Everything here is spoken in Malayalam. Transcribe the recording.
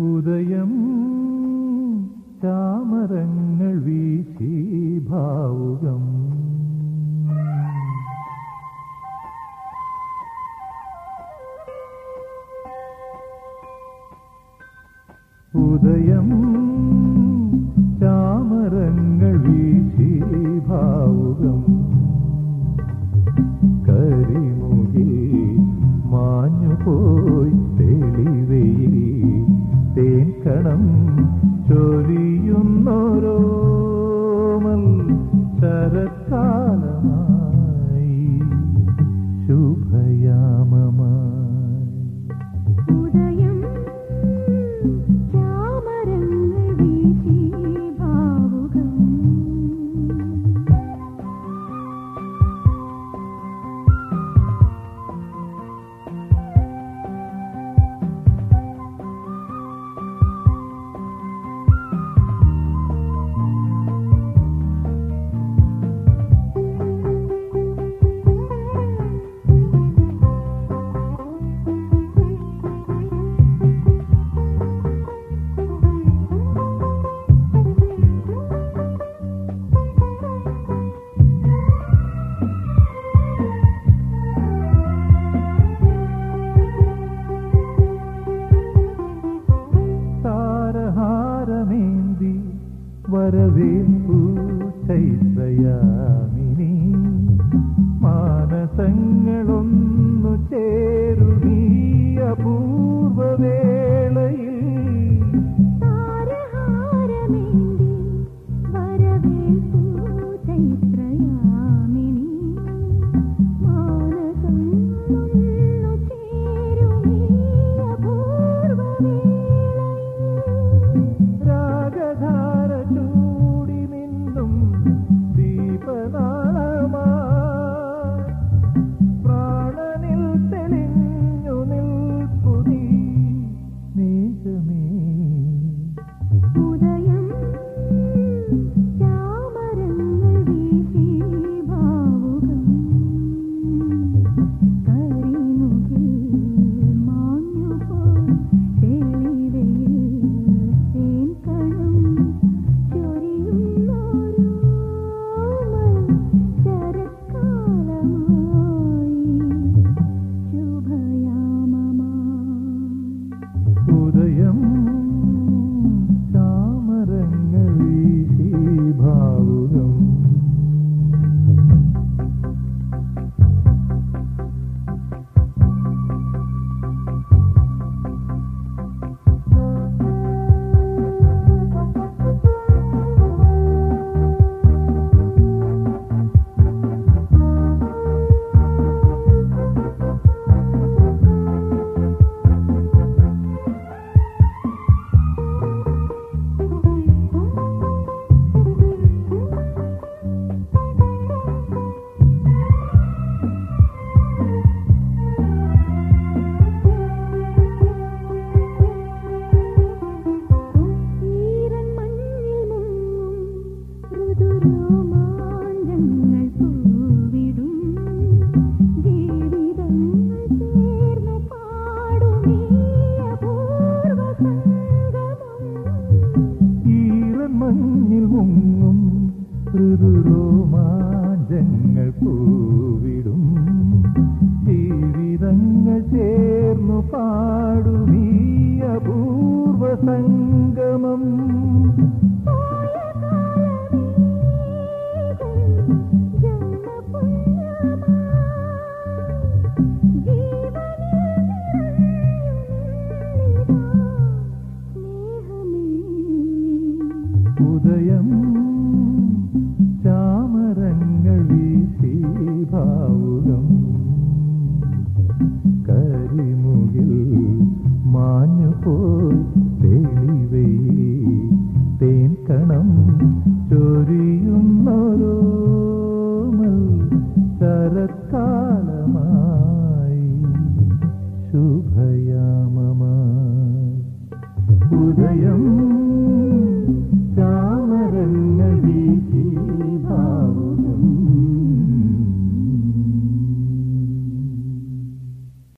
ഉദയം ചാമരങ്ങൾ വീശി ഭാവുകം ഉദയം ചാമരങ്ങൾ വീശി ഭാവുകം കരിമുകിൽ മാഞ്ഞുപോയി തെളിവയിൽ തേൻകണം ചൊരിയുന്നോരോമൽ ശരത്കാലമായി ശുഭയാമമായി ഉദയം ചാമരങ്ങൾ വീശി ഭാവുകം താരഹാരമേന്തി വരവേൽപ്പു ചൈത്രയാമിനി മാനസങ്ങളൊന്നു ചേരുമീ അപൂർവവേളയിൽ താരഹാരമേന്തി വരവേൽപ്പൂ ചൈത്രയാമിനി മാനസങ്ങളൊന്നു ചേരുമീ അപൂർവവേളയിൽ രാഗധാര ചൂടി നിന്നും ദീപനാളമായി പ്രാണനിൽ തെളിഞ്ഞു നിൽപ്പുതി മേഘമേ ഉദയം ചാമരങ്ങൾ വീശി ഭാവുകം കരിമുകിൽ മാഞ്ഞുപോയി തെളിവയിൽ തേൻകണം ചൊരിയുന്നോരോമൽ ശരത്കാലമായി ശുഭയാമമായി ഉദയം ചാമരങ്ങൾ വീശി ഭാവുകം ഈരൻ മഞ്ഞിൽ മുങ്ങും ഋതുരോമാഞ്ചങ്ങൾ പൂവിടും ജീവിതങ്ങൾ ചേർന്നു പാടുമീ അപൂർവ സംഗമം ഈറൻ മഞ്ഞിൽ മുങ്ങും ഋതുരോമാഞ്ചങ്ങൾ പൂവിടും ജീവിതങ്ങൾ ചേർന്നു പാടുമീ അപൂർവ സംഗമം പോയ കാലമേകും ജന്മപുണ്യമായി ജീവനിൽ നിറയുന്നിതാ സ്നേഹമേ ഉദയം ചാമരങ്ങൾ വീശി ഭാവുകം കരിമുകിൽ മാഞ്ഞുപോയി തെളിവയിൽ തേൻകണം ചൊരിയുന്നോരോമൽ ശരത്കാലമായി ശുഭയാമമായി ഉദയം